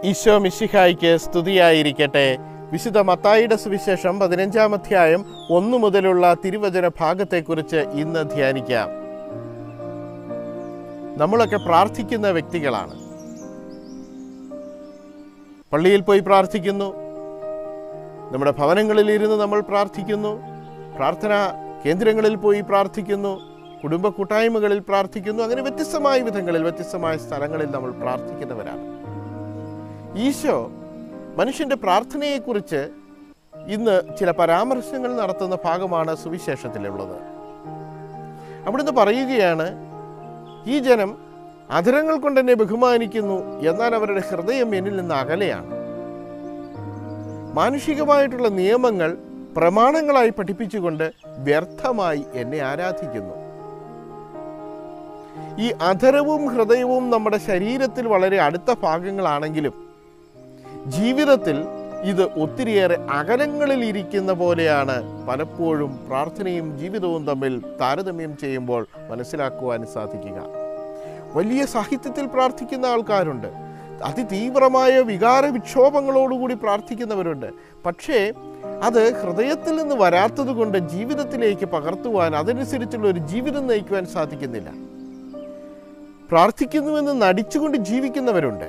ഈശോ മിശിഹായിക്ക് സ്തുതിയായിരിക്കട്ടെ വിശുദ്ധ മത്തായിയുടെ സുവിശേഷം പതിനഞ്ചാം അധ്യായം ഒന്നു മുതലുള്ള തിരുവചന ഭാഗത്തെക്കുറിച്ച് ഇന്ന് ധ്യാനിക്കാം നമ്മളൊക്കെ പ്രാർത്ഥിക്കുന്ന വ്യക്തികളാണ് പള്ളിയിൽ പോയി പ്രാർത്ഥിക്കുന്നു നമ്മുടെ ഭവനങ്ങളിൽ ഇരുന്ന് നമ്മൾ പ്രാർത്ഥിക്കുന്നു പ്രാർത്ഥനാ കേന്ദ്രങ്ങളിൽ പോയി പ്രാർത്ഥിക്കുന്നു കുടുംബ കൂട്ടായ്മകളിൽ പ്രാർത്ഥിക്കുന്നു അങ്ങനെ വ്യത്യസ്തമായ വിധങ്ങളിൽ വ്യത്യസ്തമായ സ്ഥലങ്ങളിൽ നമ്മൾ പ്രാർത്ഥിക്കുന്നവരാണ് ഈശോ മനുഷ്യന്റെ പ്രാർത്ഥനയെക്കുറിച്ച് ഇന്ന് ചില പരാമർശങ്ങൾ നടത്തുന്ന ഭാഗമാണ് സുവിശേഷത്തിലുള്ളത് അവിടുന്ന് പറയുകയാണ് ഈ ജനം അധരങ്ങൾ കൊണ്ട് എന്നെ ബഹുമാനിക്കുന്നു എന്നാൽ അവരുടെ ഹൃദയം എന്നിൽ നിന്ന് അകലെയാണ് മാനുഷികമായിട്ടുള്ള നിയമങ്ങൾ പ്രമാണങ്ങളായി പഠിപ്പിച്ചുകൊണ്ട് വ്യർത്ഥമായി എന്നെ ആരാധിക്കുന്നു ഈ അധരവും ഹൃദയവും നമ്മുടെ ശരീരത്തിൽ വളരെ അടുത്ത ഭാഗങ്ങളാണെങ്കിലും ജീവിതത്തിൽ ഇത് ഒത്തിരിയേറെ അകലങ്ങളിൽ ഇരിക്കുന്ന പോലെയാണ് പലപ്പോഴും പ്രാർത്ഥനയും ജീവിതവും തമ്മിൽ താരതമ്യം ചെയ്യുമ്പോൾ മനസ്സിലാക്കുവാൻ സാധിക്കുക വലിയ സാഹിത്യത്തിൽ പ്രാർത്ഥിക്കുന്ന ആൾക്കാരുണ്ട് അതിതീവ്രമായ വികാര വിക്ഷോഭങ്ങളോടുകൂടി പ്രാർത്ഥിക്കുന്നവരുണ്ട് പക്ഷേ അത് ഹൃദയത്തിൽ നിന്ന് വരാത്തത് കൊണ്ട് ജീവിതത്തിലേക്ക് പകർത്തുവാൻ അതനുസരിച്ചുള്ള ഒരു ജീവിതം നയിക്കുവാൻ സാധിക്കുന്നില്ല പ്രാർത്ഥിക്കുന്നുവെന്ന് നടിച്ചുകൊണ്ട് ജീവിക്കുന്നവരുണ്ട്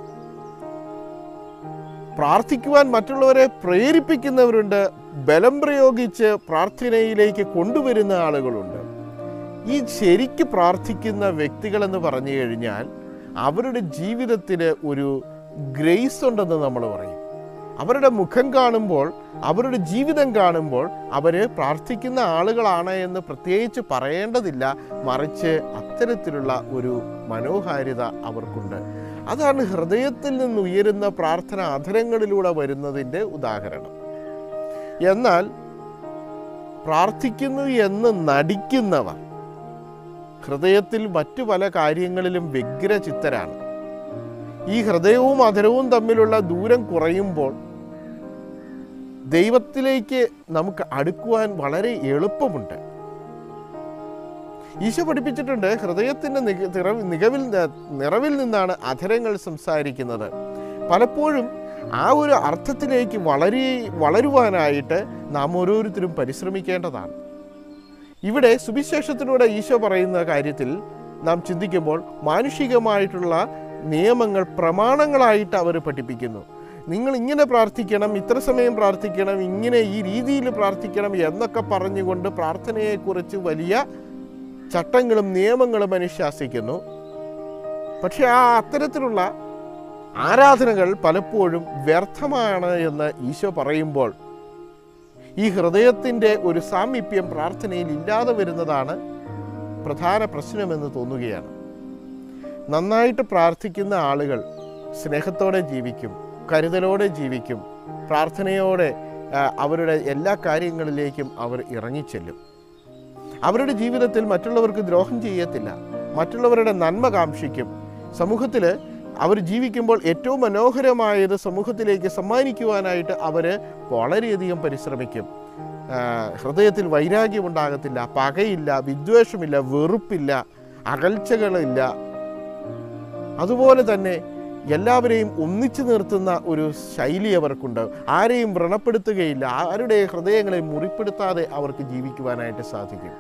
പ്രാർത്ഥിക്കുവാൻ മറ്റുള്ളവരെ പ്രേരിപ്പിക്കുന്നവരുണ്ട് ബലം പ്രയോഗിച്ച് പ്രാർത്ഥനയിലേക്ക് കൊണ്ടുവരുന്ന ആളുകളുണ്ട് ഈ ശരിക്ക് പ്രാർത്ഥിക്കുന്ന വ്യക്തികൾ എന്ന് പറഞ്ഞു കഴിഞ്ഞാൽ അവരുടെ ജീവിതത്തിൽ ഒരു ഗ്രേസ് ഉണ്ടെന്ന് നമ്മൾ പറയും അവരുടെ മുഖം കാണുമ്പോൾ അവരുടെ ജീവിതം കാണുമ്പോൾ അവർ പ്രാർത്ഥിക്കുന്ന ആളുകളാണ് എന്ന് പ്രത്യേകിച്ച് പറയേണ്ടതില്ല മറിച്ച് അത്തരത്തിലുള്ള ഒരു മനോഹാരിത അവർക്കുണ്ട് അതാണ് ഹൃദയത്തിൽ നിന്ന് ഉയരുന്ന പ്രാർത്ഥന അധരങ്ങളിലൂടെ വരുന്നതിൻ്റെ ഉദാഹരണം എന്നാൽ പ്രാർത്ഥിക്കുന്നു എന്ന് നടിക്കുന്നവർ ഹൃദയത്തിൽ മറ്റു പല കാര്യങ്ങളിലും വ്യഗ്രചിത്തരാണ് ഈ ഹൃദയവും അധരവും തമ്മിലുള്ള ദൂരം കുറയുമ്പോൾ ദൈവത്തിലേക്ക് നമുക്ക് അടുക്കുവാൻ വളരെ എളുപ്പമുണ്ട് ഈശോ പഠിപ്പിച്ചിട്ടുണ്ട് ഹൃദയത്തിൻ്റെ നിക നിറവ് നികവിൽ നിറവിൽ നിന്നാണ് അധരങ്ങൾ സംസാരിക്കുന്നത് പലപ്പോഴും ആ ഒരു അർത്ഥത്തിലേക്ക് വളരെ വളരുവാനായിട്ട് നാം ഓരോരുത്തരും പരിശ്രമിക്കേണ്ടതാണ് ഇവിടെ സുവിശേഷത്തിലൂടെ ഈശോ പറയുന്ന കാര്യത്തിൽ നാം ചിന്തിക്കുമ്പോൾ മാനുഷികമായിട്ടുള്ള നിയമങ്ങൾ പ്രമാണങ്ങളായിട്ട് അവർ പഠിപ്പിക്കുന്നു നിങ്ങൾ ഇങ്ങനെ പ്രാർത്ഥിക്കണം ഇത്ര സമയം പ്രാർത്ഥിക്കണം ഇങ്ങനെ ഈ രീതിയിൽ പ്രാർത്ഥിക്കണം എന്നൊക്കെ പറഞ്ഞുകൊണ്ട് പ്രാർത്ഥനയെക്കുറിച്ച് വലിയ ചട്ടങ്ങളും നിയമങ്ങളും അനുശാസിക്കുന്നു പക്ഷെ ആ അത്തരത്തിലുള്ള ആരാധനകൾ പലപ്പോഴും വ്യർത്ഥമാണ് എന്ന് ഈശോ പറയുമ്പോൾ ഈ ഹൃദയത്തിൻ്റെ ഒരു സാമീപ്യം പ്രാർത്ഥനയിൽ ഇല്ലാതെ വരുന്നതാണ് പ്രധാന പ്രശ്നമെന്ന് തോന്നുകയാണ് നന്നായിട്ട് പ്രാർത്ഥിക്കുന്ന ആളുകൾ സ്നേഹത്തോടെ ജീവിക്കും കരുതലോടെ ജീവിക്കും പ്രാർത്ഥനയോടെ ആ, അവരുടെ എല്ലാ കാര്യങ്ങളിലേക്കും അവർ ഇറങ്ങിച്ചെല്ലും അവരുടെ ജീവിതത്തിൽ മറ്റുള്ളവർക്ക് ദ്രോഹം ചെയ്യത്തില്ല മറ്റുള്ളവരുടെ നന്മ കാക്ഷിക്കും സമൂഹത്തിൽ അവർ ജീവിക്കുമ്പോൾ ഏറ്റവും മനോഹരമായത് സമൂഹത്തിലേക്ക് സമ്മാനിക്കുവാനായിട്ട് അവർ വളരെയധികം പരിശ്രമിക്കും ആ, ഹൃദയത്തിൽ വൈരാഗ്യമുണ്ടാകത്തില്ല പകയില്ല വിദ്വേഷമില്ല വെറുപ്പില്ല അകൽച്ചകളില്ല അതുപോലെ തന്നെ എല്ലാവരെയും ഒന്നിച്ചു നിർത്തുന്ന ഒരു ശൈലി അവർക്കുണ്ട് ആരെയും വ്രണപ്പെടുത്തുകയില്ല ആരുടെ ഹൃദയങ്ങളെ മുറിപ്പെടുത്താതെ അവർക്ക് ജീവിക്കുവാനായിട്ട് സാധിക്കും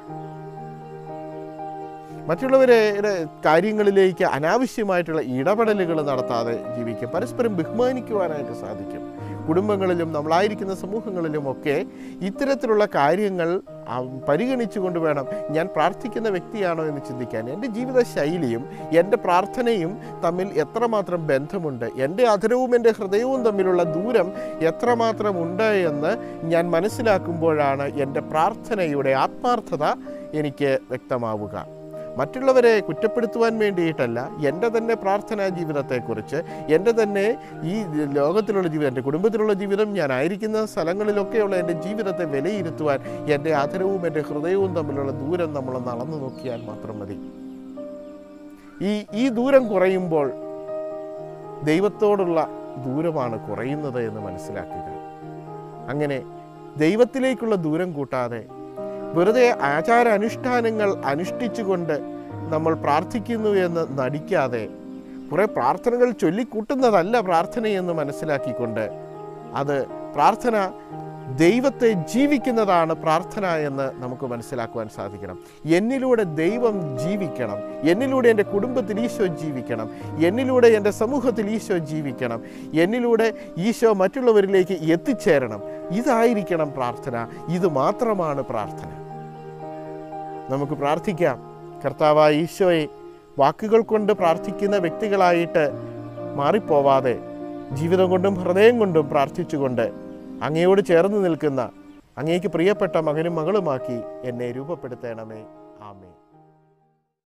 മറ്റുള്ളവരുടെ കാര്യങ്ങളിലേക്ക് അനാവശ്യമായിട്ടുള്ള ഇടപെടലുകൾ നടത്താതെ ജീവിക്കും പരസ്പരം ബഹുമാനിക്കുവാനായിട്ട് സാധിക്കും കുടുംബങ്ങളിലും നമ്മളായിരിക്കുന്ന സമൂഹങ്ങളിലും ഒക്കെ ഇത്തരത്തിലുള്ള കാര്യങ്ങൾ ആ, പരിഗണിച്ചുകൊണ്ട് വേണം ഞാൻ പ്രാർത്ഥിക്കുന്ന വ്യക്തിയാണോ എന്ന് ചിന്തിക്കാൻ എൻ്റെ ജീവിത ശൈലിയും എൻ്റെ പ്രാർത്ഥനയും തമ്മിൽ എത്രമാത്രം ബന്ധമുണ്ട് എൻ്റെ അധരവും എൻ്റെ ഹൃദയവും തമ്മിലുള്ള ദൂരം എത്രമാത്രം ഉണ്ട് എന്ന് ഞാൻ മനസ്സിലാക്കുമ്പോഴാണ് എൻ്റെ പ്രാർത്ഥനയുടെ ആത്മാർത്ഥത എനിക്ക് വ്യക്തമാവുക മറ്റുള്ളവരെ കുറ്റപ്പെടുത്തുവാൻ വേണ്ടിയിട്ടല്ല എൻ്റെ തന്നെ പ്രാർത്ഥനാ ജീവിതത്തെക്കുറിച്ച് എൻ്റെ തന്നെ ഈ ലോകത്തിലുള്ള ജീവിതം എൻ്റെ കുടുംബത്തിലുള്ള ജീവിതം ഞാൻ ആയിരിക്കുന്ന സ്ഥലങ്ങളിലൊക്കെയുള്ള എൻ്റെ ജീവിതത്തെ വിലയിരുത്തുവാൻ എൻ്റെ ആദരവും എൻ്റെ ഹൃദയവും തമ്മിലുള്ള ദൂരം നമ്മളൊന്ന് അളന്നു നോക്കിയാൽ മാത്രം മതി ഈ ഈ ദൂരം കുറയുമ്പോൾ ദൈവത്തോടുള്ള ദൂരമാണ് കുറയുന്നത് എന്ന് മനസ്സിലാക്കുക അങ്ങനെ ദൈവത്തിലേക്കുള്ള ദൂരം കൂട്ടാതെ വെറുതെ ആചാര അനുഷ്ഠാനങ്ങൾ അനുഷ്ഠിച്ചുകൊണ്ട് നമ്മൾ പ്രാർത്ഥിക്കുന്നു എന്ന് നടിക്കാതെ കുറേ പ്രാർത്ഥനകൾ ചൊല്ലിക്കൂട്ടുന്നതല്ല പ്രാർത്ഥനയെന്ന് മനസ്സിലാക്കിക്കൊണ്ട് അത് പ്രാർത്ഥന ദൈവത്തെ ജീവിക്കുന്നതാണ് പ്രാർത്ഥന എന്ന് നമുക്ക് മനസ്സിലാക്കുവാൻ സാധിക്കണം എന്നിലൂടെ ദൈവം ജീവിക്കണം എന്നിലൂടെ എൻ്റെ കുടുംബത്തിൽ ഈശോ ജീവിക്കണം എന്നിലൂടെ എൻ്റെ സമൂഹത്തിൽ ഈശോ ജീവിക്കണം എന്നിലൂടെ ഈശോ മറ്റുള്ളവരിലേക്ക് എത്തിച്ചേരണം ഇതായിരിക്കണം പ്രാർത്ഥന ഇത് മാത്രമാണ് പ്രാർത്ഥന നമുക്ക് പ്രാർത്ഥിക്കാം കർത്താവായ ഈശോയെ വാക്കുകൾ കൊണ്ട് പ്രാർത്ഥിക്കുന്ന വ്യക്തികളായിട്ട് മാറിപ്പോവാതെ ജീവിതം കൊണ്ടും ഹൃദയം കൊണ്ടും പ്രാർത്ഥിച്ചുകൊണ്ട് അങ്ങയോട് ചേർന്ന് നിൽക്കുന്ന അങ്ങേക്ക് പ്രിയപ്പെട്ട മകനും മകളുമാക്കി എന്നെ രൂപപ്പെടുത്തണമേ